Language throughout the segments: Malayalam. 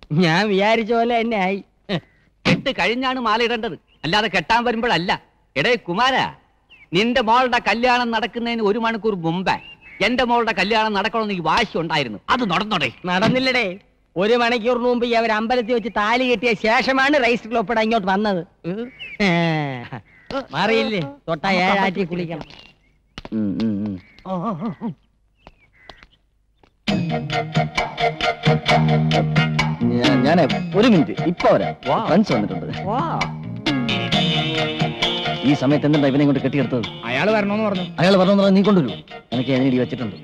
ഞാൻ വിചാരിച്ച പോലെ തന്നെ ആയി കെട്ട് കഴിഞ്ഞാണ് മാല ഇടേണ്ടത് അല്ലാതെ കെട്ടാൻ വരുമ്പോഴല്ല എടേ കുമാര നിന്റെ മോളുടെ കല്യാണം നടക്കുന്നതിന് ഒരു മണിക്കൂർ മുമ്പേ എന്റെ മോളുടെ കല്യാണം നടക്കണമെന്ന് ഈ വാശി ഉണ്ടായിരുന്നു അത് നടന്നോടെ നടന്നില്ലടേ ഒരു മണിക്കൂറിന് മുമ്പ് ഈ അവർ അമ്പലത്തിൽ വെച്ച് താലി കെട്ടിയ ശേഷമാണ് റൈസ് ക്ലോപ്പിട ഇങ്ങോട്ട് വന്നത് ഏ, മാറിയില്ലേ തൊട്ട ഏഴാറ്റി കുളിക്കണം ഉം, ഉം, ഉം. ഞാ- ഞാനേ ഒരു മിനിറ്റ് ഇപ്പൊ വരാം വാ. ഫ്രണ്ട്സ് വന്നിട്ടുണ്ട് ഈ സമയത്ത് എന്തുണ്ടാ ഇവനെ കൊണ്ട് കെട്ടിയെടുത്തത് അയാൾ വരണോന്ന് പറഞ്ഞു അയാൾ പറഞ്ഞു പറഞ്ഞാൽ നീ കൊണ്ടുവരൂ എനിക്ക് ഞാൻ ഇടി വെച്ചിട്ടുണ്ട്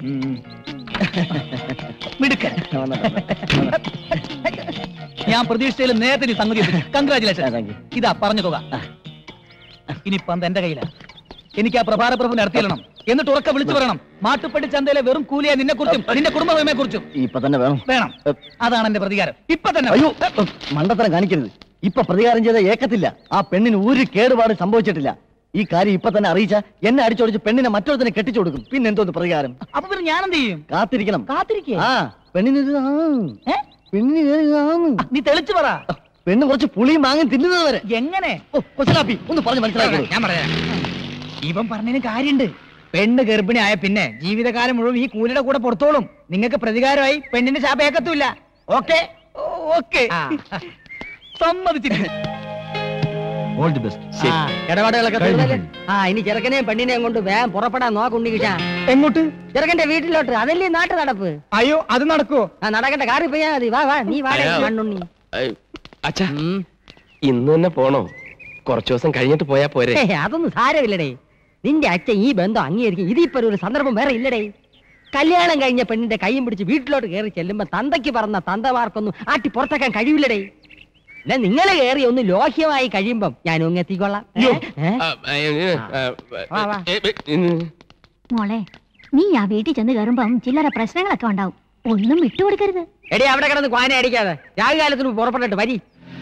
മിടുക്കൻ വന്നിട്ടുണ്ട്. ഞാൻ പ്രതീക്ഷിച്ചതിൽ നേരത്തെ നീ സംഗതി ആ, കൺഗ്രാചുലേഷൻ thank you. ഇതാ പറഞ്ഞു തുക ഇനി പന്ത് എന്റെ കയ്യിലാ എനിക്ക് ആ പ്രഭാത പ്രഭു നടത്തിയിടണം എന്നിട്ട് ഉറക്കെ വിളിച്ചു പറയണം മാട്ടുപ്പെട്ടി ചന്തയിലെ വെറും കൂലിയ നിന്നെ കുറിച്ചും നിന്റെ കുടുംബമയെ കുറിച്ചും ഇപ്പൊ തന്നെ വേണം വേണം അതാണ് എന്റെ പ്രതികാരം ഇപ്പൊ തന്നെ അയ്യോ മണ്ടത്തരം കാണിക്കരുത് ഇപ്പൊ പ്രതികാരം ചെയ്ത ഏക്കത്തില്ല ആ പെണ്ണിന് ഒരു കേടുപാട് സംഭവിച്ചിട്ടില്ല ഈ കാര്യം ഇപ്പൊ തന്നെ അറിയിച്ച എന്നെ അടിച്ചോടിച്ച് പെണ്ണിനെ മറ്റൊരുത്തനെ കെട്ടിച്ചു കൊടുക്കും പിന്നെ എന്തോന്ന് പ്രതികാരം അപ്പൊ പിന്നെ ഞാൻ എന്ത് ചെയ്യും കാത്തിരിക്കണം കാത്തിരിക്കേ ആ പെണ്ണിന് ഇത് ആ. പെണ്ണിന് ഇത് ആ. നീ തെളിച്ചു പറ പെണ്ണ് കുറച്ച് പുളിയും മാങ്ങും തിന്നുന്നത് വരെ എങ്ങനെ ഓ കൊച്ചലാപ്പി ഒന്ന് പറഞ്ഞ് മനസ്സിലാക്കൂ ഞാൻ പറയാം ഇവൻ പറഞ്ഞതിന് കാര്യണ്ട് പെണ്ണ് ഗർഭിണി ആയ പിന്നെ ജീവിതകാലം മുഴുവൻ ഈ കൂലിയുടെ കൂടെ പുറത്തോളും നിങ്ങൾക്ക് പ്രതികാരമായി പെണ്ണിന്റെ ശാപേക്കത്തുമില്ല ഓക്കെ ഓക്കെ സമ്മതിച്ചിരിക്കുന്നു ഓൾ ദി ബെസ്റ്റ് ആ, ഇടപാടുകളൊക്കെ തീർന്നല്ലേ? ആ ഇനി ചെറുക്കനെയും പെണ്ണിനെയും കൊണ്ട് വേഗം പുറപ്പെടാൻ നോക്കുണ്ണി കിട്ടാ എങ്ങോട്ട് ചെറുക്കന്റെ വീട്ടിലോട്ട് അതല്ലേ നാട്ടു നടപ്പ് അയ്യോ അത് നടക്കുവോ ആ നടക്കണ്ട കാറി പോയാ മതി വാ വാ നീ വാടേ അയ്യോ. മണ്ണുണ്ണി അച്ഛാ ഇന്ന് തന്നെ പോണോ കുറച്ചു ദിവസം കഴിഞ്ഞിട്ട് പോയാ പോരെ ഹേ, അതൊന്നും സാരമില്ലടേ നിന്റെ അച്ഛൻ ഈ ബന്ധം അംഗീകരിക്കും ഇതിപ്പോ ഒരു സന്ദർഭം വേറെ ഇല്ലടേ കല്യാണം കഴിഞ്ഞ പെണ്ണിന്റെ കൈയും പിടിച്ച് വീട്ടിലോട്ട് കയറി ചെല്ലുമ്പോ തന്തയ്ക്ക് പറഞ്ഞ തന്തമാർക്കൊന്നും ആട്ടി പുറത്താക്കാൻ കഴിയില്ലടേ അല്ല നിങ്ങൾ കയറി ഒന്ന് ലോഹ്യമായി കഴിയുമ്പം ഞാൻ ഒങ്ങെത്തിക്കൊള്ളാം ഏ? ഏ? ആ, ആ, ഏ, ആ, വാ, വാ. ഏ, ഏ, ഉം. മോളെ നീ ആ വീട്ടിൽ ചെന്ന് കയറുമ്പം ചില്ലറ പ്രശ്നങ്ങളൊക്കെ ഉണ്ടാവും ഒന്നും വിട്ടുകൊടുക്കരുത് എടി അവിടെ കിടന്ന് ക്വാന അടിക്കാതെ രാഹുകാലത്തിന് പുറപ്പെട്ടിട്ട് വരി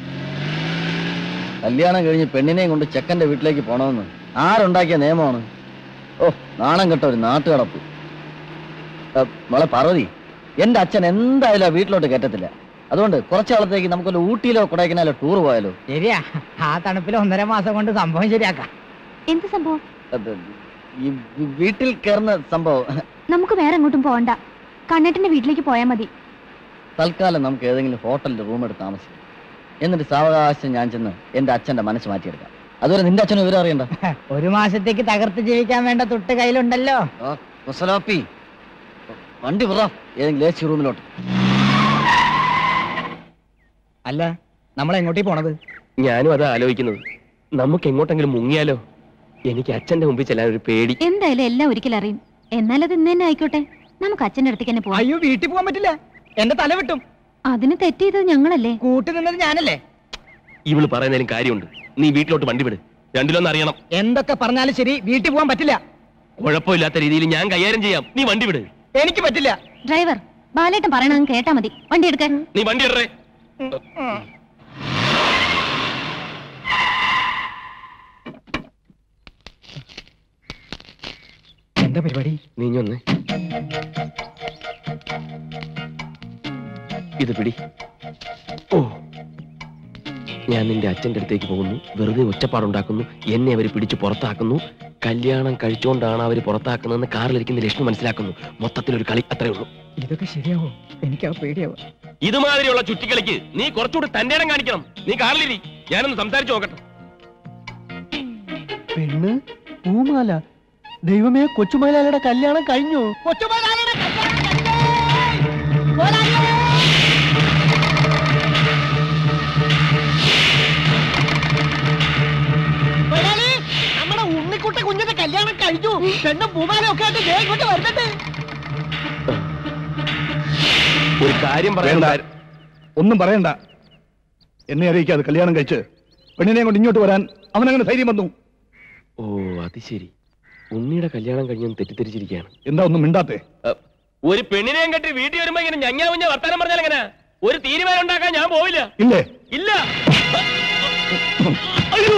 കല്യാണം കഴിഞ്ഞ് പെണ്ണിനെയും കൊണ്ട് ചെക്കന്റെ വീട്ടിലേക്ക് പോണമെന്ന് ആരുണ്ടാക്കിയ നിയമമാണ് ഓ നാണം കെട്ട ഒരു നാട്ടുകടപ്പ് ഏ, മോളെ പാർവതി എന്റെ അച്ഛൻ എന്തായാലും ആ വീട്ടിലോട്ട് കയറ്റത്തില്ല അതുകൊണ്ട് കുറച്ചു കാലത്തേക്ക് നമുക്കൊരു ഊട്ടിയിലോ കൊടൈക്കനാലോ ടൂർ പോയാലോ ശരിയാ ആ തണുപ്പിൽ ഒന്നര മാസം കൊണ്ട് സംഭവം ശരിയാക്കാം എന്ത് സംഭവം അത് ഈ വി- വീട്ടിൽ കയറുന്ന സംഭവം നമുക്ക് വേറെ എങ്ങോട്ടും പോകണ്ട കണ്ണേട്ടന്റെ വീട്ടിലേക്ക് പോയാൽ മതി തൽക്കാലം നമുക്ക് ഏതെങ്കിലും ഹോട്ടലിൽ റൂം എടുത്ത് താമസിക്കാം എന്നിട്ട് സാവകാശം ഞാൻ ചെന്ന് എന്റെ അച്ഛന്റെ മനസ്സ് മാറ്റിയെടുക്കാം അതുവരെ നിന്റെ അച്ഛനും വിവരം അറിയണ്ട ഒരു മാസത്തേക്ക് തകർത്ത് ജീവിക്കാൻ വേണ്ട തൊട്ട് കയ്യിലുണ്ടല്ലോ ആ, മുസലാപ്പി വണ്ടി വിറ ഏതെങ്കിലും എ സി റൂമിലോട്ട് അല്ല നമ്മൾ എങ്ങോട്ടേ പോണത് ഞാനും അത് ആലോചിക്കുന്നത് നമുക്ക് എങ്ങോട്ടെങ്കിലും മുങ്ങിയാലോ എനിക്ക് അച്ഛന്റെ മുമ്പിൽ ചെല്ലാൻ ഒരു പേടി എന്തായാലും എല്ലാം ഒരിക്കലും അറിയും എന്നാൽ അത് ഇന്ന് തന്നെ ആയിക്കോട്ടെ നമുക്ക് അച്ഛൻ്റെ അടുത്തേക്ക് തന്നെ പോവാം അയ്യോ വീട്ടിൽ പോകാൻ പറ്റില്ല എന്റെ തല വെട്ടും അതിന് തെറ്റ് ചെയ്തത് ഞങ്ങളല്ലേ കൂട്ടി നിന്നത് ഞാനല്ലേ ഇവള് പറയുന്നതിലും കാര്യമുണ്ട് നീ വീട്ടിലോട്ട് വണ്ടി വിട് രണ്ടിലൊന്നും അറിയണം എന്തൊക്കെ പറഞ്ഞാലും ശരി വീട്ടിൽ പോകാൻ പറ്റില്ല കുഴപ്പമില്ലാത്ത രീതിയിൽ ഞാൻ കൈകാര്യം ചെയ്യാം നീ വണ്ടി വിട് എനിക്ക് പറ്റില്ല ഡ്രൈവർ ബാലേട്ടൻ പറയണത് കേട്ടാ മതി വണ്ടി എടുക്കാൻ നീ വണ്ടി ഇടറേ എന്താ പരിപാടി നീ ഇഞ്ഞി വന്നേ ഇത് പിടി ഓ ഞാൻ നിന്റെ അച്ഛന്റെ അടുത്തേക്ക് പോകുന്നു വെറുതെ ഒറ്റപ്പാടുണ്ടാക്കുന്നു എന്നെ അവർ പിടിച്ച് പുറത്താക്കുന്നു കല്യാണം കഴിച്ചുകൊണ്ടാണ് അവർ പുറത്താക്കുന്നതെന്ന് കാറിലിരിക്കുന്ന ലക്ഷ്മി മനസ്സിലാക്കുന്നു മൊത്തത്തിലൊരു കളി അത്രേ ഉള്ളൂ ഇതൊക്കെ ശരിയാവോ എനിക്ക് ആ പേടിയാവോ ഇതുമാതിരിയുള്ള ചുറ്റിക്കളിക്ക് നീ കുറച്ചുകൂടി തന്റെ ഇടം കാണിക്കണം നീ കാറിലിരി ഞാനൊന്ന് സംസാരിച്ചു നോക്കട്ടെ പെണ്ണ് പൂമാല ദൈവമേ കൊച്ചുമലയാളിയുടെ കല്യാണം കഴിഞ്ഞു നമ്മുടെ ഉണ്ണിക്കുട്ട കുഞ്ഞിന്റെ കല്യാണം കഴിഞ്ഞു പെണ്ണും പൂമാലൊക്കെ ആയിട്ട് ദേ ഇങ്ങോട്ട് വരുന്നുണ്ട് ഒരു കാര്യം പറയാൻ വേണ്ട. ഒന്നും പറയണ്ട എന്നെ അറിയിക്കാതെ കല്യാണം കഴിച്ച് പെണ്ണിനെ കൊണ്ട് ഇങ്ങോട്ട് വരാൻ അവനങ്ങനെ ധൈര്യം വന്നു ഓ അത് ശരി ഉണ്ണിയുടെ കല്യാണം കഴിഞ്ഞെന്ന് തെറ്റിദ്ധരിച്ചിരിക്കുകയാണ് എന്താ ഒന്നും മിണ്ടാത്തെ അ, ഒരു പെണ്ണിനെയും കെട്ടി വീട്ടിൽ വരുമ്പോ ഇങ്ങനെ ഞഞ്ഞാ മുഞ്ഞ വർത്താനം പറഞ്ഞാൽ എങ്ങനെ ഒരു തീരുമാനം ഉണ്ടാക്കാൻ ഞാൻ പോവില്ല ഇല്ലേ ഇല്ല അയ്യോ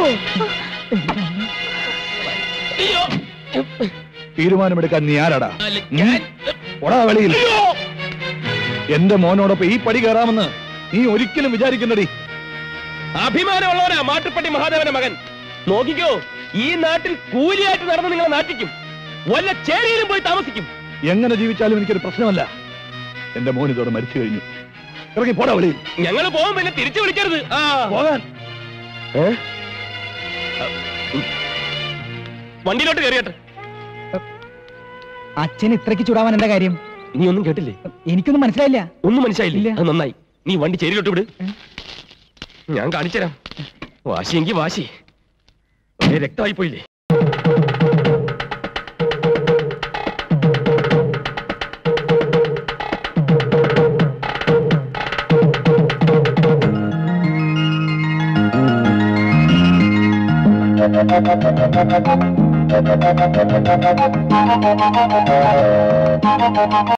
അയ്യോ തീരുമാനമെടുക്കാൻ നീ ആരാടാ അല്ല, ഞാൻ ഒടാ വെളിയിൽ എന്റെ മോനോടൊപ്പം ഈ പടി കയറാമെന്ന് നീ ഒരിക്കലും വിചാരിക്കണ്ടടി അഭിമാനമുള്ളവനാ മാട്ടുപ്പട്ടി മഹാദേവന്റെ മകൻ നോക്കിക്കോ ഈ നാട്ടിൽ കൂലിയായിട്ട് നടന്ന് നിങ്ങളെ നാട്ടിക്കും വല്ല ചേരിയിലും പോയി താമസിക്കും എങ്ങനെ ജീവിച്ചാലും എനിക്കൊരു പ്രശ്നമല്ല എന്റെ മോൻ ഇതോടെ മരിച്ചു കഴിഞ്ഞു ഇറങ്ങി പോടാ വെളിയിൽ ഞങ്ങൾ പോകും പിന്നെ തിരിച്ചു വിളിക്കരുത് ആ പോകാൻ വണ്ടിയിലോട്ട് കയറിയട്ടെ അച്ഛൻ ഇത്രയ്ക്ക് ചൂടാവാൻ എന്താ കാര്യം നീ ഒന്നും കേട്ടില്ലേ എനിക്കൊന്നും മനസ്സിലായില്ല ഒന്നും മനസ്സിലായില്ലേ ഇല്ല. അത് നന്നായി നീ വണ്ടി ചേരിയിലോട്ട് വിട് ഞാൻ കാണിച്ചുതരാം വാശിയെങ്കി വാശി ഒരേ രക്തമായി പോയില്ലേ